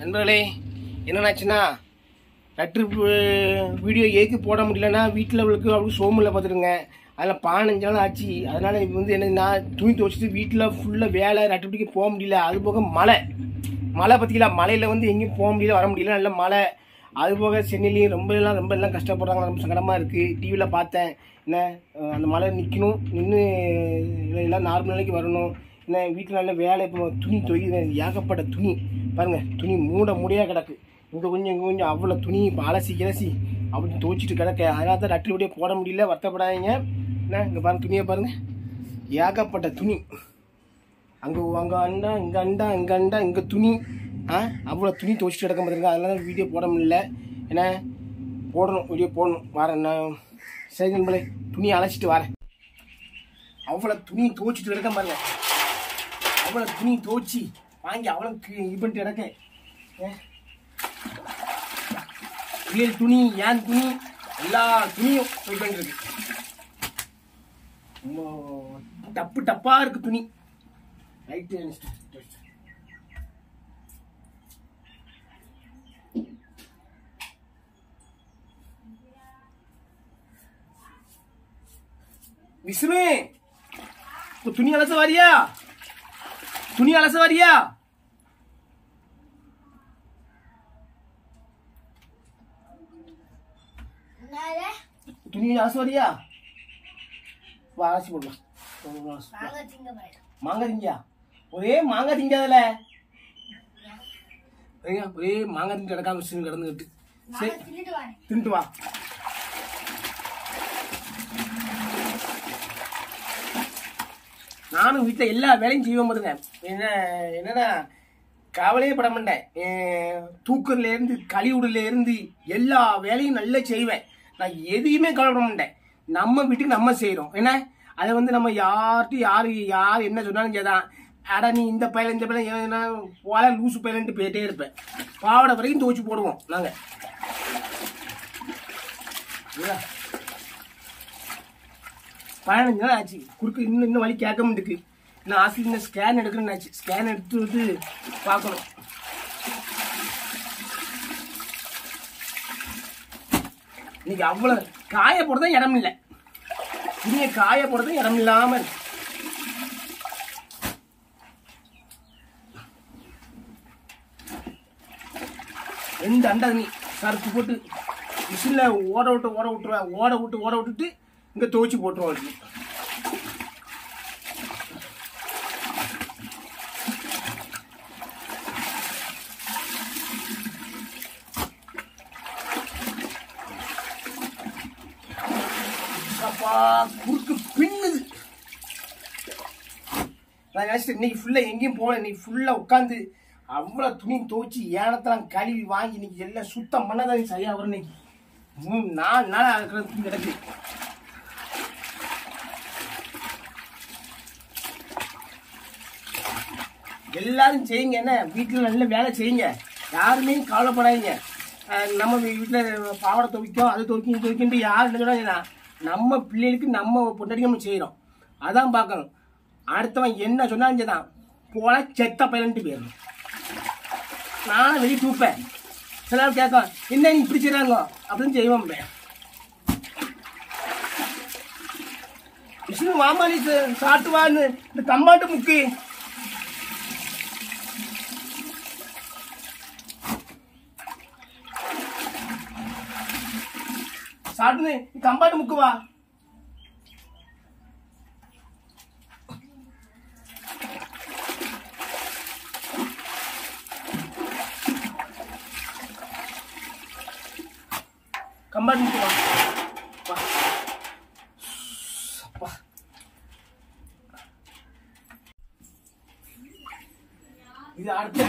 நண்பர்களே என்னென்னாச்சுன்னா letter video ஏக்கு போட முடியலன்னா வீட்டில் அவளுக்கு அவளுக்கு சோமில் பார்த்துருங்க அதில் பதினஞ்சு நாள் ஆச்சு அதனால் இப்போ வந்து என்ன நான் துணி துவச்சிட்டு வீட்டில் ஃபுல்லாக வேலை நட்டுப்பிடிக்க போக முடியல அது போக மழை மழை பார்த்தீங்களா மழையில் வந்து எங்கேயும் போக முடியல வர முடியல நல்ல மழை அது போக சென்னையிலையும் ரொம்ப எல்லாம் ரொம்ப எல்லாம் கஷ்டப்படுறாங்க ரொம்ப சங்கடமாக இருக்குது டிவியில் பார்த்தேன் என்ன அஹ் அந்த மழை நிற்கணும் நின்று எல்லாம் நார்மல் நிலைக்கு வரணும் என்ன வீட்டில் நல்ல வேலை இப்போ துணி தொய் ஏகப்பட்ட துணி பாருங்கள் துணி மூட முடியாக கிடக்கு இங்கே கொஞ்சம் இங்கே கொஞ்சம் அவ்வளோ துணி இப்போ அலசி கிளசி அப்படி துவைச்சிட்டு கிடக்க அதனால தான் ரட்டில் விடிய போட முடியல வருத்தப்படாதீங்க என்ன இங்கே பாருங்க துணியை பாருங்கள் ஏகப்பட்ட துணி அங்கே அங்கே அண்டா இங்கே அண்டா இங்கே அண்டா இங்கே துணி ஆ அவ்வளோ துணி துவைச்சிட்டு கிடக்க பார்த்துருங்க அதனால தான் வீடியோ போட முடியல ஏன்னா போடணும் வீடியோ போடணும் வரேன் நான் சரி நண்பர்களே துணி அலசிட்டு வரேன் அவ்வளோ துணி துவைச்சிட்டு கிடக்க பாருங்க அவ்வளோ துணி துவைச்சி வாங்கி அவ்வளோ கி- இது பண்ணிட்டு கிடக்க பிள்ளைகள் துணி ஏன் துணி எல்லா துணியும் இது பண்ணிருக்கு ரொம்ப டப்பு டப்பா இருக்கு துணி ரைட்டு விஷ்ணு இப்ப துணி அலச வாரியா துணி அலச வாரியா என்னது? துணி அலச வாரியா வா அலசி போடலாம் வா, அலசி. வாங்க திங்க போயிடும். மாங்காய் திங்கியா ஒரே மாங்காய் திங்காதல ஏங்க, ஒரே மாங்காய் திங்க கிடக்காம மிஷின் கிடந்துக்கிட்டு சரி வாங்க தின்னுட்டு வரேன். தின்ட்டு வா நானும் வீட்டில் எல்லா வேலையும் செய்வேன் பாருங்க என்ன என்னன்னா கவலையே பட மாட்டேன் அஹ் தூக்கத்துல இருந்து கழிவுடுல இருந்து எல்லா வேலையும் நல்லா செய்வேன் நான் எதையுமே கவலைப்பட மாட்டேன் நம்ம வீட்டுக்கு நம்ம செய்கிறோம் என்ன அதை வந்து நம்ம யார்கிட்டும் யாரு யார் என்ன சொன்னாலும் சரிதான் அட நீ இந்த பையல இந்த பையல ஏன்னா போல லூசு பையலன்ட்டு போயிட்டே இருப்பேன் பாவாடை வரைக்கும் துவச்சி போடுவோம் நாங்கள் இல்ல. பதினஞ்சு நாள் ஆச்சு குறுக்கு இன்னும் இன்னும் வழி கேட்க மாட்டுக்கு இன்னும் ஆசிரியர் இன்னும் ஸ்கேன் எடுக்கணும்னு ஆச்சு ஸ்கேன் எடுத்து வந்து பார்க்கணும் இன்னைக்கு அவ்வளவு காய போடுறதும் இடம் இல்லை துணியை காய போடுறதும் இடம் இல்லாம இருக்கு ரெண்டு அண்டா தண்ணி சறுக்கு போட்டு மிஷினில் ஓட விட்டு ஓட விட்டுருவேன் ஓட விட்டு ஓட விட்டுட்டு இங்கே துவைச்சி போட்டுருவோம் அதுக்கு அப்பா குறுக்கு பின்னுது நான் நினைச்சிட்டேன் இன்னைக்கு ஃபுல்லா எங்கேயும் போகல இன்னைக்கு ஃபுல்லா உட்காந்து அவ்வளவு துணி துவைச்சு ஏனத்தெல்லாம் கழுவி வாங்கி இன்னைக்கு எல்லாம் சுத்தம் பண்ணதான் சரியா வரும் இன்னைக்கு மூணு நாலு நாள் இருக்கிற துணி கிடக்கு எல்லாரும் செய்யுங்க என்ன வீட்டில் நல்ல வேலை செய்யுங்க யாருமே கவலைப்படாதீங்க அஹ் நம்ம வீட்டில் பாவாடை துவைக்கும் அது துவைக்கும் இது துவைக்கின்ட்டு யார் என்ன சொன்னாங்க நம்ம பிள்ளைகளுக்கு நம்ம பொண்டாட்டி நம்ம செய்கிறோம் அதான் பார்க்கணும் அடுத்தவன் என்ன சொன்னாலும் சரிதான் போல செத்த பையன்ட்டு போயிடணும் நானும் வெளியே தூப்பேன் சில நாள் கேட்கும் என்ன நீ இப்படி செய்கிறாங்க அப்படின்னு செய்வோம் விஷ்ணு மாமா நீ சா- சாப்பிட்டு வான்னு இந்த கம்பாட்டு முக்கி சாப்பிட்டு நீ கம்பாட்டு முக்கு வா கம்பாட்டு முக்கு வா வா அப்பா இது அடுத்த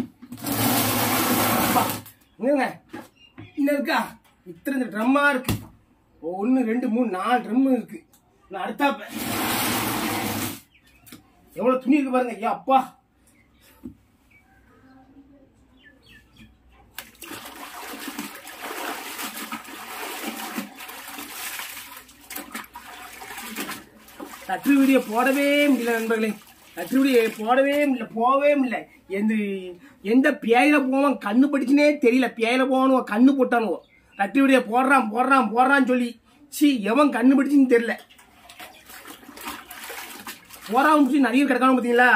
அப்பா, இங்கங்க. இன்னும் இருக்கா இத்தனை ட்ரம்மா இருக்கு ஒன்று ரெண்டு மூணு நாலு ட்ரம் இருக்கு நான் அடுத்தாப்ப எவ்வளவு துணி இருக்கு பாருங்க ஐயா அப்பா தட்டு வீடியோ போடவே முடியல நண்பர்களே தட்டு வீடியோ போடவே முடியல போகவே முடியல எந்த எந்த பேயில போவான் கண்ணு படிச்சுனே தெரியல பேயில போவானுவோ கண்ணு போட்டானுவோ ரட்டி விடிய போடுறான் போடுறான் போடுறான்னு சொல்லி சி எவன் கண்ணு படிச்சுன்னு தெரியல போறான் முடிச்சு நிறைய கிடக்காம பார்த்தீங்களா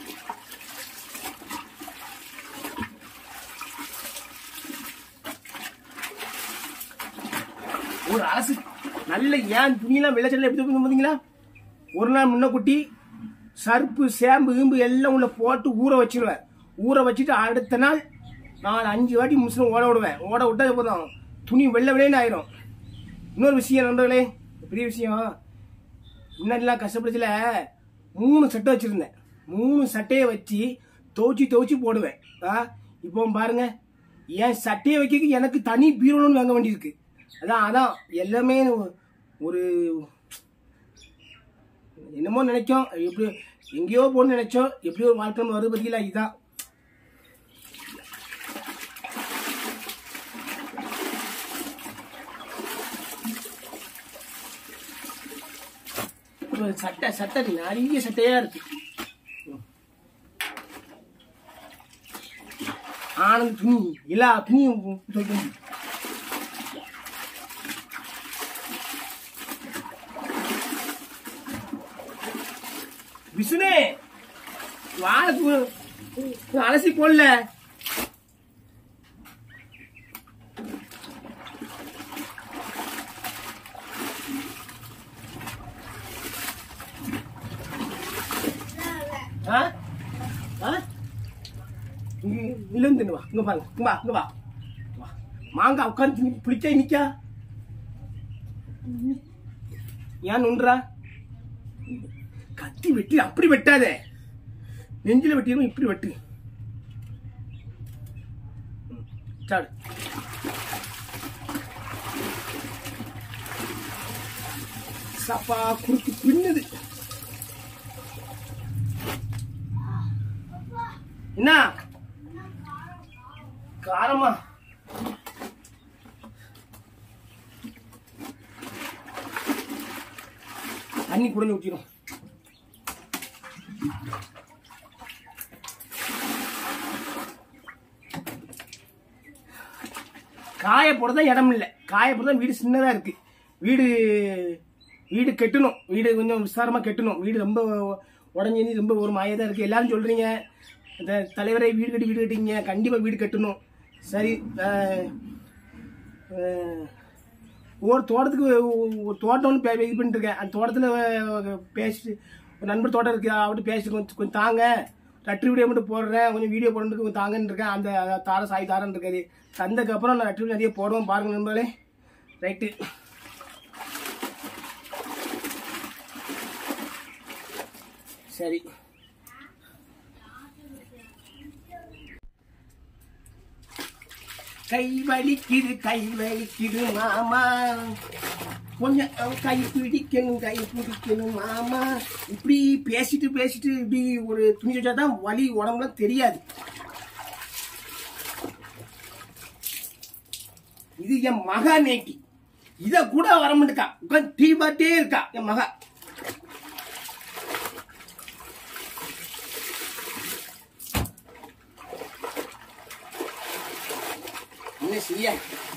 ஒரு அரசு நல்ல ஏன் துணியெல்லாம் வெள்ளச்சல்ல எப்படி தூக்கி பார்த்தீங்களா ஒரு நாள் முன்ன குட்டி சர்ப்பு சேம்பு கீம்பு எல்லாம் உள்ள போட்டு ஊற வச்சிருவேன் ஊற வச்சுட்டு அடுத்த நாள் நாலு அஞ்சு வாட்டி முஸ்லிம் ஓட விடுவேன் ஓட விட்டது போதும் துணி வெள்ளை வெள்ளைன்னு ஆயிரும் இன்னொரு விஷயம் நண்பர்களே பெரிய விஷயம் முன்னாடிலாம் கஷ்டப்படுச்சல மூணு சட்டை வச்சிருந்தேன் மூணு சட்டையை வச்சு துவச்சி துவச்சி போடுவேன் ஆ இப்போ பாருங்க என் சட்டையை வைக்க எனக்கு தனி பீரோன்னு வாங்க வேண்டியிருக்கு அதான் அதான் எல்லாமே ஒரு என்னமோ நினைச்சோம் எப்படி எங்கேயோ போகணும்னு நினைச்சோம் எப்படியோ ஒரு வாழ்க்கை வருது பார்த்தீங்களா இதுதான் இப்ப சட்டை சட்டை நிறைய சட்டையா இருக்கு ஆனந்த் துணி எல்லா துணியும் துவைக்கணும் விஷ்ணு வாழை அலசி போடல ஆ ஆ இங்க விழுந்து வா இங்க பாருங்க இங்க வா இங்க வா வா. மாங்காய் உட்காந்து பிடிச்சா நிக்கா ஏன் நுன்றா கத்தி வெட்டி அப்படி வெட்டாத நெஞ்சில வெட்டிடும் இப்படி வெட்டு ம், சாடு சப்பா குறுக்கு பின்னுது என்ன காரமா தண்ணி குடஞ்சு ஊற்றிடும் காய போட தான் இடம் இல்லை காய போட தான் வீடு சின்னதாக இருக்கு வீடு வீடு கட்டணும் வீடு கொஞ்சம் விஸ்தாரமாக கட்டணும் வீடு ரொம்ப உடஞ்சி ரொம்ப ஒரு மாயா தான் இருக்குது எல்லாரும் சொல்கிறீங்க இந்த தலைவரை வீடு கட்டி வீடு கட்டிங்க கண்டிப்பாக வீடு கட்டணும் சரி அஹ், அஹ், ஒரு தோட்டத்துக்கு ஒரு தோட்டம் ஒன்று பே இது பண்ணிட்டு இருக்கேன் அந்த தோட்டத்தில் பேசிட்டு ஒரு நண்பர் தோட்டம் இருக்கு அவர்கிட்ட பேசிட்டு கொஞ்சம் கொஞ்சம் தாங்க ரட்ரி வீடியோ மட்டும் போடுறேன் கொஞ்சம் வீடியோ போடுறதுக்கு கொஞ்சம் தாங்கன்னு இருக்கேன் அந்த அத தார சாய் தாரன்னு இருக்காது தந்ததுக்கு அப்புறம் நான் ரட்ரி நிறைய போடுவேன் பாருங்க நண்பர்களே ரைட்டு சரி கை வலிக்குது கை வலிக்குது மாமா கொஞ்சம் கை பிடிக்கணும் கை பிடிக்கணும் மாமா இப்படி பேசிட்டு பேசிட்டு இப்படி ஒரு துணி வச்சா தான் வலி உடம்புல தெரியாது இது என் மகா நேக்கி இத கூட வர மாட்டேக்கா உட்காந்து டீ பாட்டே இருக்கா என் மகா என்ன சரியா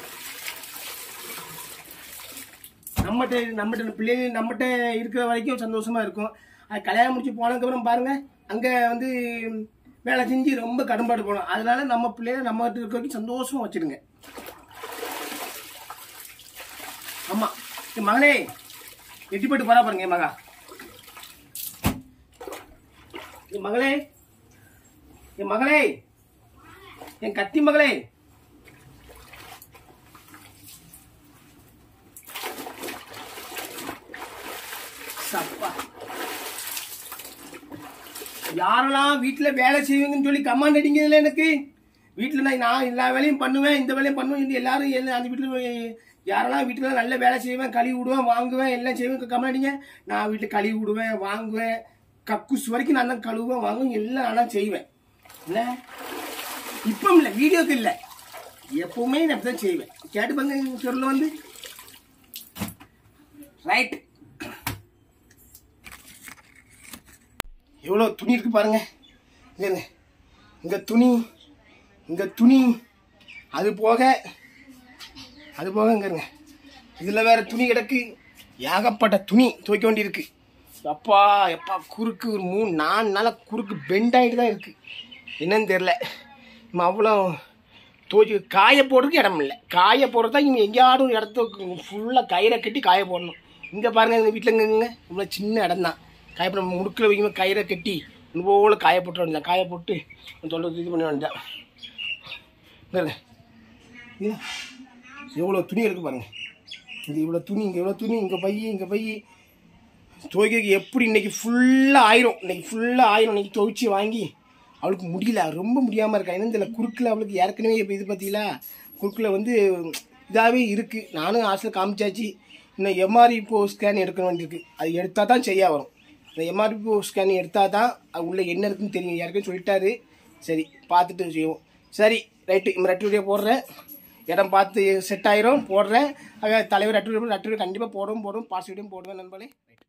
நம்மகிட்ட நம்மகிட்ட பிள்ளைங்க நம்மகிட்ட இருக்கிற வரைக்கும் சந்தோஷமா இருக்கும் அது கல்யாணம் முடிச்சு போனதுக்கப்புறம் பாருங்க அங்க வந்து வேலை செஞ்சு ரொம்ப கடும்பாடு போகணும் அதனால நம்ம பிள்ளைங்க நம்ம கிட்ட இருக்க வரைக்கும் சந்தோஷமா வச்சிருங்க ஆமா என் மகனே எட்டிப்பட்டு போறா பாருங்க என் மகா என் மகளே என் மகளே என் கத்தி மகளே சப்பா யாரெல்லாம் வீட்டுல வேலை செய்வீங்கன்னு சொல்லி கமாண்ட் அடிங்கிறதுல எனக்கு வீட்டுல நான் நான் எல்லா வேலையும் பண்ணுவேன் இந்த வேலையும் பண்ணுவேன் இந்த எல்லாரும் எல்லா- அந்த வீட்டுல யாரெல்லாம் வீட்டுல நல்ல வேலை செய்வேன் கழுவி விடுவேன் வாங்குவேன் எல்லாம் செய்வேன் கமாண்ட் அடிங்க நான் வீட்டுல கழுவி விடுவேன் வாங்குவேன் கக்குஸ் வரைக்கும் நான் தான் கழுவுவேன் வாங்குவேன் எல்லாம் நான் செய்வேன் என்ன இப்போ இல்லை வீடியோக்கு இல்லை எப்பவுமே நான் அப்படிதான் செய்வேன் கேட்டு பாருங்க சொல்ல வந்து ரைட் எவ்வளோ துணி இருக்கு பாருங்க இங்க இங்க துணி இங்கே துணி அது போக அது போக இங்கருங்க இதில் வேற துணி கிடக்கு ஏகப்பட்ட துணி துவைக்க வேண்டியிருக்கு எப்பா எப்பா குறுக்கு ஒரு மூணு நாலு நாளாக குறுக்கு பெண்ட் ஆகிட்டு தான் இருக்குது என்னன்னு தெரில நம்ம அவ்வளோ துவைச்சி காய போடுறதுக்கு இடம் இல்லை காய போடுறது தான் இவங்க எங்கேயாவது ஒரு இடத்த ஃபுல்லாக கயிறை கட்டி காய போடணும் இங்கே பாருங்கள் எங்கள் வீட்டில் இங்கே இவ்வளோ சின்ன இடம் தான் காய போட முடுக்கில் வைக்கும் கயிறை கட்டி இது போல் காய போட்டு வேண்டியதான் காய போட்டு தொல்லை இது பண்ண வேண்டியதான் பாருங்க இல்லை எவ்வளோ துணி இருக்கு பாருங்க இங்கே இவ்வளோ துணி இங்கே இவ்வளோ துணி இங்கே பை இங்கே பை துவைக்கிறதுக்கு எப்படி இன்னைக்கு ஃபுல்லாக ஆயிரும் இன்னைக்கு ஃபுல்லாக ஆயிரும் இன்னைக்கு துவைச்சி வாங்கி அவளுக்கு முடியல ரொம்ப முடியாமல் இருக்கா ஏன்னா இந்த குறுக்கில் அவளுக்கு ஏற்கனவே இப்போ இது பார்த்தீங்களா குறுக்கில் வந்து இதாகவே இருக்குது நானும் ஹாஸ்டல் காமிச்சாச்சு இன்னும் எம்ஆர்இ இப்போ ஸ்கேன் எடுக்க வேண்டியிருக்கு அது எடுத்தால் தான் சரியாக வரும் இந்த எம்ஆர்இ இப்போ ஸ்கேன் எடுத்தால் தான் அது உள்ளே என்ன இருக்குன்னு தெரியும் யாருக்கும் சொல்லிட்டாரு சரி பார்த்துட்டு செய்வோம் சரி ரைட்டு இந்த ரெட்டு வீடியோ போடுறேன் இடம் பார்த்து செட் ஆயிரும் போடுறேன் ஆக தலைவர் ரெட்டு வீடியோ ரெட்டு வீடியோ கண்டிப்பாக போடுவோம் போடுவோம் பாஸ் வீடியோ போடுவேன் நண்பர்களே ரைட்